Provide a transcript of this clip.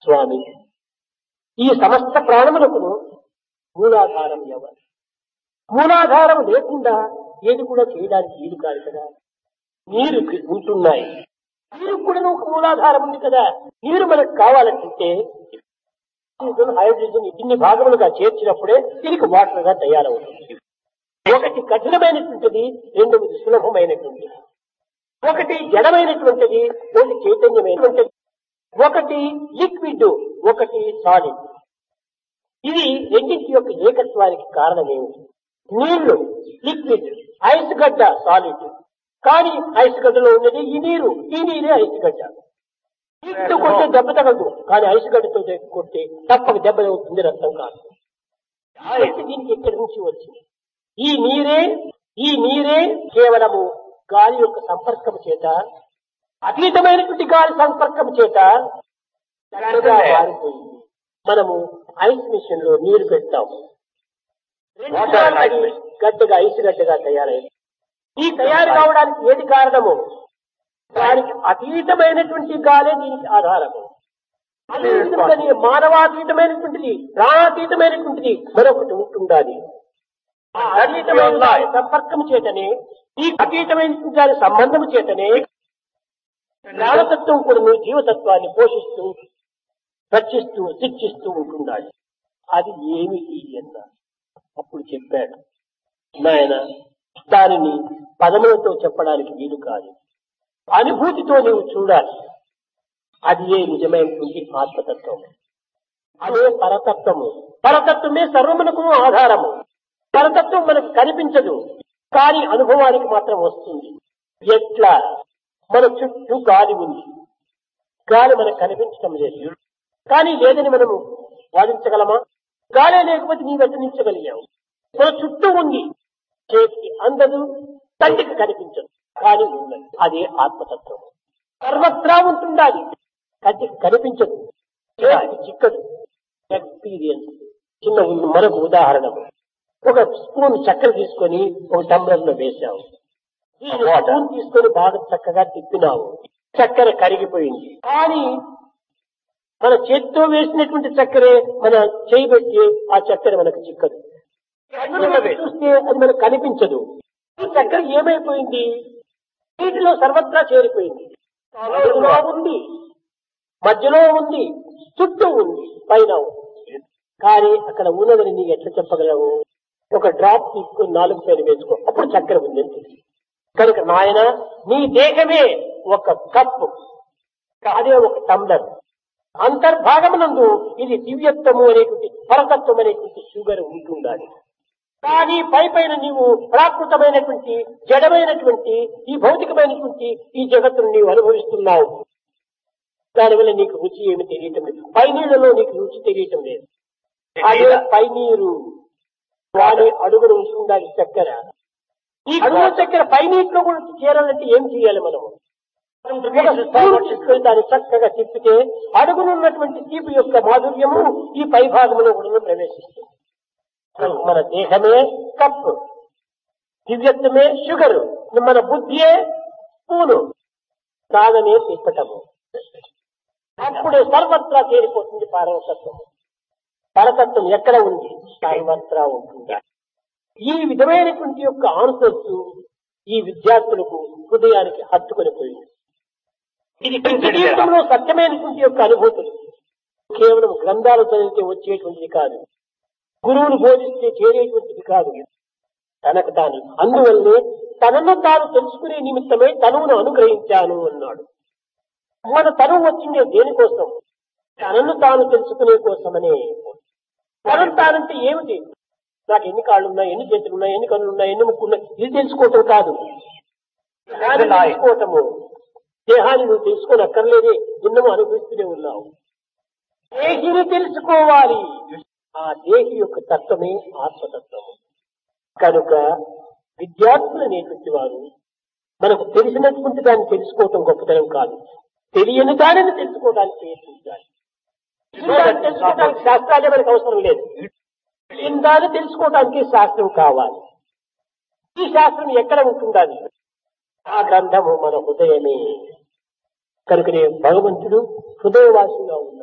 స్వామి ఈ సమస్త ప్రాణములకు మూలాధారం ఎవరు మూలాధారం లేకుండా ఏది కూడా చేయడానికి వీలు కాదు కదా నీరు ఉంటున్నాయి నీరు కూడా ఒక మూలాధారం ఉంది కదా నీరు మనకు కావాలంటే ఆక్సిజన్ హైడ్రోజన్ ఇన్ని భాగములుగా చేర్చినప్పుడే దీనికి వాటర్ గా తయారవుతుంది ఒకటి కఠినమైనటువంటిది రెండవది సులభమైనటువంటిది ఒకటి జడమైనటువంటిది ఒకటి చైతన్యమైనటువంటిది ఒకటి లిక్విడ్ ఒకటి సాలిడ్ ఇది రెండింటి యొక్క ఏకత్వానికి కారణమేమిటి నీళ్లు లిక్విడ్ ఐస్ గడ్డ సాలిడ్ కానీ ఐస్ గడ్డలో ఉన్నది ఈ నీరు ఈ నీరే ఐస్ గడ్డ నీటితో కొట్టే దెబ్బ తగదు కానీ ఐస్ గడ్డతో కొట్టే తప్పక దెబ్బ అవుతుంది రక్తం కాదు కాబట్టి దీనికి ఎక్కడి నుంచి వచ్చింది ఈ నీరే ఈ నీరే కేవలము గాలి యొక్క సంపర్కం చేత అతీతమైనటువంటి గాలి సంపర్కం చేత చల్లగా మారిపోయింది మనము ఐస్ మిషన్ లో నీరు పెడతాము రెండు Water దినాలు and ice అది machine. గడ్డగా ఐస్ గడ్డగా తయారైంది ఈ తయారు కావడానికి ఏది కారణము దానికి అతీతమైనటువంటి గాలే దీనికి ఆధారము అదే విధంగానే మానవాతీతమైనటువంటిది ప్రాణాతీతమైనటువంటిది మరొకటి ఉంటుండాలి ఆ అతీతమైన దాని సంపర్కం చేతనే ఈ అతీతమైనటువంటి దాని సంబంధం చేతనే జ్ఞానతత్వం కూడా నువ్వు జీవతత్వాన్ని పోషిస్తూ రక్షిస్తూ శిక్షిస్తూ ఉంటుండాలి అది ఏమిటి అన్న అప్పుడు చెప్పాడు నాయన దానిని పదములతో చెప్పడానికి వీలు కాదు అనుభూతితో నీవు చూడాలి అది ఏ నిజమైనటువంటి ఆత్మతత్వం అదే పరతత్వము పరతత్వమే సర్వమునకు ఆధారము పరతత్వం మనకు కనిపించదు కానీ అనుభవానికి మాత్రం వస్తుంది ఎట్లా మన చుట్టూ గాలి ఉంది గాలి మనకు కనిపించడం లేదు కానీ లేదని మనము వాదించగలమా గాలే లేకపోతే నీ వెతనించగలిగావు మన చుట్టూ ఉంది చేతికి అందదు కంటికి కనిపించదు కానీ ఉన్నది అదే ఆత్మతత్వం సర్వత్రా ఉంటుండాలి కంటికి కనిపించదు చేతికి చిక్కదు ఎక్స్పీరియన్స్ చిన్న ఉ- మరొక ఉదాహరణ ఒక స్పూన్ చక్కెర తీసుకొని ఒక టంబ్లర్ లో వేసావు ఈ స్పూన్ తీసుకొని బాగా చక్కగా తిప్పినావు చక్కెర కరిగిపోయింది కానీ మన చేతితో వేసినటువంటి చక్కెరే మన చేయి పెట్టి ఆ చక్కెర మనకు చిక్కదు కన్నుల పెట్టి చూస్తే అది మనకు కనిపించదు ఈ చక్కెర ఏమైపోయింది నీటిలో సర్వత్రా చేరిపోయింది అడుగులో ఉంది మధ్యలో ఉంది చుట్టూ ఉంది పైన ఉంది కానీ అక్కడ ఉన్నదని నీకు ఎట్లా చెప్పగలవు ఒక డ్రాప్ తీసుకుని నాలుగు పైన వేసుకో అప్పుడు చక్కెర ఉంది అని తెలుసు. కనుక నాయన నీ దేహమే ఒక కప్పు అదే ఒక టంబ్లర్ అంతర్భాగమునందు ఇది దివ్యత్వము అనేటువంటి పరతత్వం అనేటువంటి షుగర్ ఉంటుండాలి కానీ పై పైన నీవు ప్రాకృతమైనటువంటి జడమైనటువంటి ఈ భౌతికమైనటువంటి ఈ జగత్తును నీవు అనుభవిస్తున్నావు దానివల్ల నీకు రుచి ఏమి తెలియటం లేదు పై నీళ్ళలో నీకు రుచి తెలియటం లేదు అదే పై నీరు వాడి అడుగును ఉంటుండాలి చక్కెర ఈ అడుగుల చక్కెర పై నీటిలో కూడా చేరాలంటే ఏం చేయాలి మనము ఒక స్పూన్ తీసుకొని దాన్ని చక్కగా తిప్పితే అడుగునున్నటువంటి తీపి యొక్క మాధుర్యము ఈ పై భాగంలో కూడా ప్రవేశిస్తుంది మన దేహమే కప్పు దివ్యత్వమే షుగరు మన బుద్ధియే స్పూను సాధనే తిప్పటము అప్పుడు సర్వత్రా చేరిపోతుంది పారవతత్వం పరతత్వం ఎక్కడ ఉంది సర్వత్రా ఉంటుంది ఈ విధమైనటువంటి యొక్క ఆన్సర్స్ ఈ విద్యార్థులకు హృదయానికి హత్తుకొని పోయింది ఇది నిత్య జీవితంలో సత్యమైనటువంటి యొక్క అనుభూతులు కేవలం గ్రంథాలు చదివితే వచ్చేటువంటిది కాదు గురువులు బోధిస్తే చేరేటువంటిది కాదు తనకు తాను అందువల్లే తనను తాను తెలుసుకునే నిమిత్తమే తనువును అనుగ్రహించాను అన్నాడు మన తనువు వచ్చిందే దేనికోసం తనను తాను తెలుసుకునే కోసమనే తనను తానంటే ఏమిటి నాకు ఎన్ని కాళ్ళు ఉన్నాయి ఎన్ని చేతులు ఉన్నాయి ఎన్ని కళ్ళు ఉన్నాయి ఎన్ని ముక్కు ఉన్నాయి ఇది తెలుసుకోవటం కాదు దాన్ని తెలుసుకోవటము దేహాన్ని నువ్వు తెలుసుకొని అక్కర్లేదే ఎన్నమో అనుభవిస్తూనే ఉన్నావు దేహిని తెలుసుకోవాలి ఆ దేహి యొక్క తత్వమే ఆత్మతత్వము కనుక విద్యార్థులు అనేటువంటి వారు మనకు తెలిసినటువంటి దాన్ని తెలుసుకోవటం గొప్పతనం కాదు తెలియని దానిని తెలుసుకోవడానికి ప్రయత్నించాలి తెలియని దాన్ని తెలుసుకోవడానికి శాస్త్రాలే మనకు అవసరం లేదు తెలియని దాన్ని తెలుసుకోవడానికి శాస్త్రం కావాలి ఈ శాస్త్రం ఎక్కడ ఉంటుండాలి ఆ గ్రంథము మన హృదయమే కనుకనే భగవంతుడు హృదయవాసిగా ఉన్నాడు